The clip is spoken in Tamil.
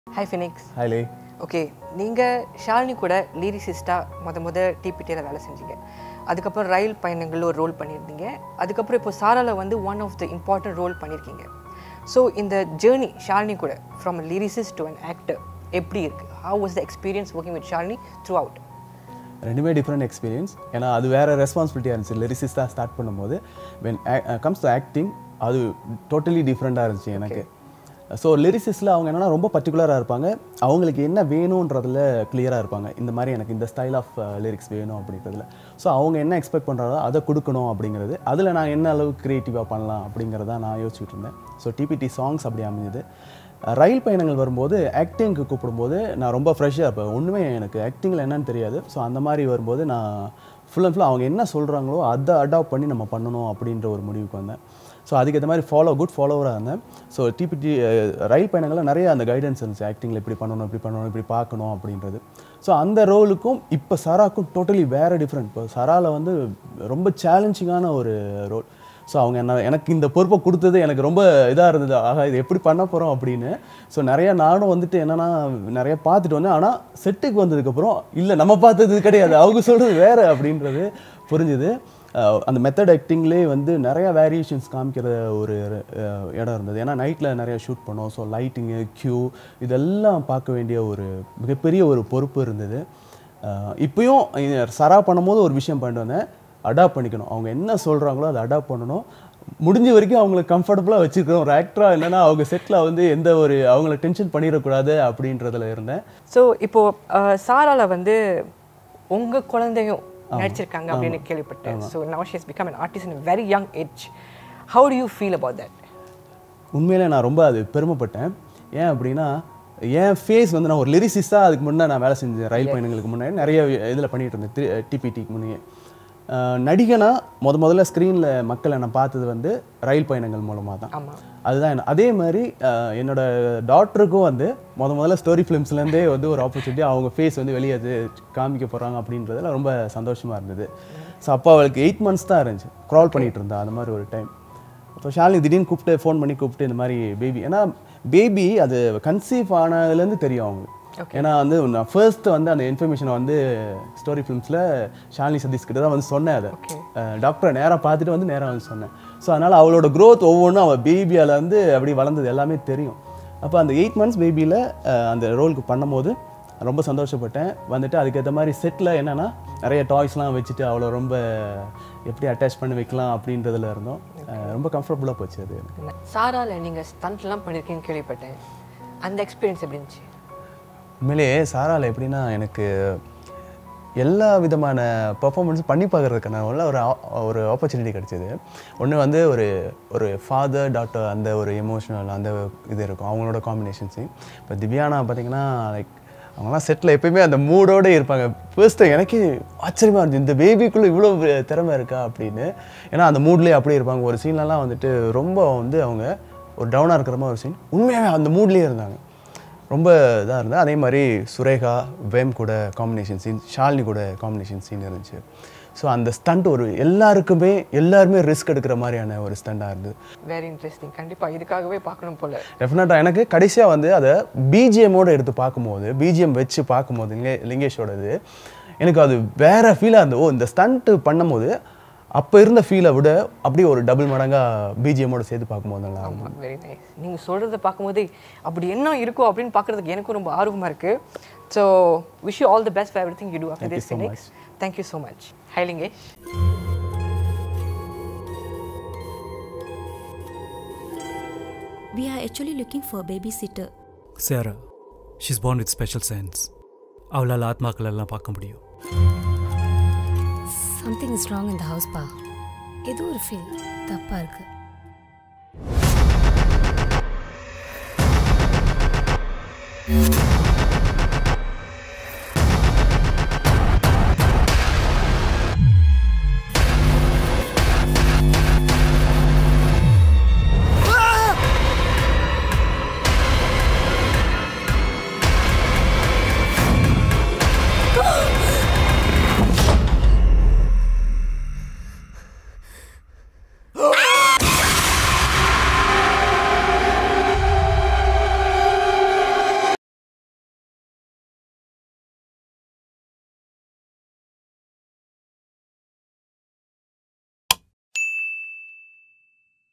ஹாய் ஃபினிக்ஸ் ஹாய்லே ஓகே நீங்கள் ஷாலினி கூட லிரிசிஸ்டாக முத முத டிபிடியில் வேலை செஞ்சீங்க அதுக்கப்புறம் ரயில் பயணங்கள் ஒரு ரோல் பண்ணியிருந்தீங்க அதுக்கப்புறம் இப்போ சாரால வந்து one of the important role பண்ணியிருக்கீங்க ஸோ இந்த ஜேர்னி ஷாலினி கூட from lyricist to an actor எப்படி இருக்குது how was the experience working with Shalini throughout ரெண்டுமே டிஃப்ரெண்ட் எக்ஸ்பீரியன்ஸ் ஏன்னா அது வேறு ரெஸ்பான்சிபிலிட்டியாக இருந்துச்சு லிரிசிஸ்டாக ஸ்டார்ட் பண்ணும்போது வென் கம்ஸ் டு ஆக்டிங் அது டோட்டலி டிஃப்ரெண்ட்டாக இருந்துச்சு எனக்கு ஸோ லிரிசிஸில் அவங்க என்னென்னா ரொம்ப பர்டிகுலராக இருப்பாங்க அவங்களுக்கு என்ன வேணுன்றதுல கிளியராக இருப்பாங்க இந்த மாதிரி எனக்கு இந்த ஸ்டைல் ஆஃப் லிரிக்ஸ் வேணும் அப்படின்றதுல ஸோ அவங்க என்ன எக்ஸ்பெக்ட் பண்ணுறாங்களோ அதை கொடுக்கணும் அப்படிங்கிறது அதில் நான் என்ன அளவுக்கு க்ரியேட்டிவாக பண்ணலாம் அப்படிங்கிறத நான் யோசிச்சுட்டு இருந்தேன் ஸோ டிபிடி சாங்ஸ் அப்படி அமைஞ்சது ரயில் பயணங்கள் வரும்போது ஆக்டிங்க்கு கூப்பிடும்போது நான் ரொம்ப ஃப்ரெஷ்ஷாக இருப்பேன் ஒன்றுமே எனக்கு ஆக்டிங்கில் என்னன்னு தெரியாது ஸோ அந்த மாதிரி வரும்போது நான் ஃபுல் அண்ட் ஃபுல் அவங்க என்ன சொல்கிறாங்களோ அதை அடாப்ட் பண்ணி நம்ம பண்ணணும் அப்படின்ற ஒரு முடிவுக்கு வந்தேன் ஸோ அதுக்கேற்ற மாதிரி ஃபாலோ குட் ஃபாலோவராக இருந்தேன் ஸோ டிபிடி ரயில் பயணங்களில் நிறைய அந்த கைடன்ஸ் இருந்துச்சு ஆக்டிங்கில் இப்படி பண்ணணும் இப்படி பண்ணணும் இப்படி பார்க்கணும் அப்படின்றது ஸோ அந்த ரோலுக்கும் இப்போ சராக்கும் டோட்டலி வேறு டிஃப்ரெண்ட் இப்போ சராவில் வந்து ரொம்ப சேலஞ்சிங்கான ஒரு ரோல் ஸோ அவங்க என்ன எனக்கு இந்த பொறுப்பை கொடுத்தது எனக்கு ரொம்ப இதாக இருந்தது ஆகா இது எப்படி பண்ண போகிறோம் அப்படின்னு ஸோ நிறைய நானும் வந்துட்டு என்னென்னா நிறைய பார்த்துட்டு வந்தேன் ஆனால் செட்டுக்கு வந்ததுக்கப்புறம் இல்லை நம்ம பார்த்தது கிடையாது அவங்க சொல்கிறது வேறு அப்படின்றது புரிஞ்சுது அஹ் அந்த மெத்தட் ஆக்டிங்லேயே வந்து நிறைய வேரியேஷன்ஸ் காமிக்கிற ஒரு அஹ், இடம் இருந்தது ஏன்னா நைட்டில் நிறைய ஷூட் பண்ணோம் ஸோ லைட்டிங்கு க்யூ இதெல்லாம் பார்க்க வேண்டிய ஒரு மிகப்பெரிய ஒரு பொறுப்பு இருந்தது அஹ் இப்பயும் இ- சரா பண்ணும்போது ஒரு விஷயம் பண்ணிட்டு வந்தேன் அடாப்ட் பண்ணிக்கணும் அவங்க என்ன சொல்கிறாங்களோ அதை அடாப்ட் பண்ணணும் முடிஞ்ச வரைக்கும் அவங்களை கம்ஃபர்டபுளாக வச்சுருக்கணும் ஒரு ஆக்டராக என்னன்னா அவங்க செட்டில் வந்து எந்த ஒரு அவங்கள டென்ஷன் பண்ணிடக்கூடாது அப்படின்றதுல இருந்தேன் ஸோ இப்போது சாரால வந்து உங்கள் குழந்தையும் நடிச்சிருக்காங்க அப்படின்னு கேள்விப்பட்டேன் so now she has become an artist in a very young age how do you feel about that உண்மையிலே நான் ரொம்ப அது பெருமைப்பட்டேன் ஏன் அப்படின்னா என் ஃபேஸ் வந்து நான் ஒரு லிரிசிஸ்டாக அதுக்கு முன்னே நான் வேலை செஞ்சேன் ரயில் பயணங்களுக்கு முன்னாடி நிறைய இதில் பண்ணிட்டு இருந்தேன் டிபிடிக்கு முன்னே அஹ் நடிகனா முத முதல்ல ஸ்க்ரீனில் மக்களை நான் பார்த்தது வந்து ரயில் பயணங்கள் மூலமாக தான் ஆமாம் அதுதான் என்ன அதே மாதிரி அஹ், என்னோட டாக்டருக்கும் வந்து முத முதல்ல ஸ்டோரி ஃபிலிம்ஸ்லேருந்தே வந்து ஒரு ஆப்பர்ச்சுனிட்டி அவங்க ஃபேஸ் வந்து வெளியே அது காமிக்க போகிறாங்க அப்படின்றதுல ரொம்ப சந்தோஷமாக இருந்தது ஸோ அப்போ அவளுக்கு எயிட் மந்த்ஸ் தான் இருந்துச்சு க்ரால் பண்ணிட்டு இருந்தா அந்த மாதிரி ஒரு டைம் அப்போ ஷாலினி திடீர்னு கூப்பிட்டு ஃபோன் பண்ணி கூப்பிட்டு இந்த மாதிரி பேபி ஏன்னா பேபி அது கன்சீவ் ஆனதுலேருந்து தெரியும் அவங்களுக்கு ஏன்னா வந்து நான் ஃபர்ஸ்ட் வந்து அந்த இன்ஃபர்மேஷனை வந்து ஸ்டோரி ஃபிலிம்ஸில் ஷாலினி சதீஷ் கிட்ட தான் வந்து சொன்னேன் அதை டாக்டரை நேராக பார்த்துட்டு வந்து நேராக வந்து சொன்னேன் ஸோ அதனால் அவளோட growth ஒவ்வொன்றும் அவள் பேபியால் வந்து அப்படி வளர்ந்தது எல்லாமே தெரியும் அப்போ அந்த எயிட் மந்த்ஸ் பேபியில் அந்த ரோலுக்கு பண்ணும்போது ரொம்ப சந்தோஷப்பட்டேன் வந்துட்டு அதுக்கேற்ற மாதிரி செட்டில் என்னென்னா நிறைய டாய்ஸ்லாம் வச்சுட்டு அவளை ரொம்ப எப்படி அட்டாச் பண்ணி வைக்கலாம் அப்படின்றதுல இருந்தோம் அஹ் ரொம்ப கம்ஃபர்டபுளாக போச்சு அது எனக்கு சாரால நீங்கள் ஸ்டண்ட்லாம் பண்ணியிருக்கீங்கன்னு கேள்விப்பட்டேன் அந்த எக்ஸ்பீரியன்ஸ் எப்படி இருந்துச்சு உண்மையிலேயே சாரால எப்படின்னா எனக்கு எல்லா விதமான பர்ஃபார்மன்ஸும் பண்ணி பார்க்கறதுக்கான நல்ல ஒரு ஆ- ஒரு ஆப்பர்ச்சுனிட்டி கிடைச்சிது ஒன்று வந்து ஒரு ஒரு ஃபாதர் டாட்டர் அந்த ஒரு எமோஷனல் அந்த இது இருக்கும் அவங்களோட காம்பினேஷன் சீன் இப்போ திவ்யானா பார்த்தீங்கன்னா லைக் அவங்களாம் செட்டில் எப்பயுமே அந்த மூடோட இருப்பாங்க ஃபர்ஸ்ட் எனக்கே ஆச்சரியமாக இருந்துச்சு இந்த பேபிக்குள்ளே இவ்வளோ திறமை இருக்கா அப்படின்னு ஏன்னா அந்த மூட்லேயே அப்படியே இருப்பாங்க ஒரு சீன்லலாம் வந்துட்டு ரொம்ப வந்து அவங்க ஒரு டவுனாக இருக்கிற மாதிரி ஒரு சீன் உண்மையாகவே அந்த மூட்லேயே இருந்தாங்க ரொம்ப இதாக இருந்தது அதே மாதிரி சுரேகா வேம் கூட காம்பினேஷன் சீன் ஷாலினி கூட காம்பினேஷன் சீன் இருந்துச்சு ஸோ அந்த ஸ்டண்ட் ஒரு எல்லாருக்குமே எல்லாருமே ரிஸ்க் எடுக்கிற மாதிரியான ஒரு ஸ்டண்டாக இருந்தது வெரி இன்ட்ரெஸ்டிங் கண்டிப்பாக இதுக்காகவே பார்க்கணும் போல டெஃபினட்டாக எனக்கு கடைசியாக வந்து அதை பிஜிஎம்மோடு எடுத்து பார்க்கும்போது பிஜிஎம் வச்சு பார்க்கும்போது லிங்கே லிங்கேஷோடது எனக்கு அது வேற ஃபீலாக இருந்தது ஓ இந்த ஸ்டண்ட்டு பண்ணும்போது அப்போ இருந்த ஃபீலை விட அப்படியே ஒரு டபுள் மடங்காக பிஜிஎம்மோட சேர்த்து பார்க்கும்போது நல்லா இருக்கும் ஆமாம் வெரி நைஸ் நீங்கள் சொல்கிறத பார்க்கும்போது அப்படி என்ன இருக்கும் அப்படின்னு பார்க்குறதுக்கு எனக்கும் ரொம்ப ஆர்வமாக இருக்குது so wish you all the best for everything you do after Thank you this so phoenix thank you so much hi Lingesh We are actually looking for a babysitter. Sera she's born with special sense அவளால் ஆத்மாக்கள் எல்லாம் பார்க்க முடியும் Something is wrong in the house, pa. ஏதோ ஒரு ஃபீல் தப்பா இருக்கு Thank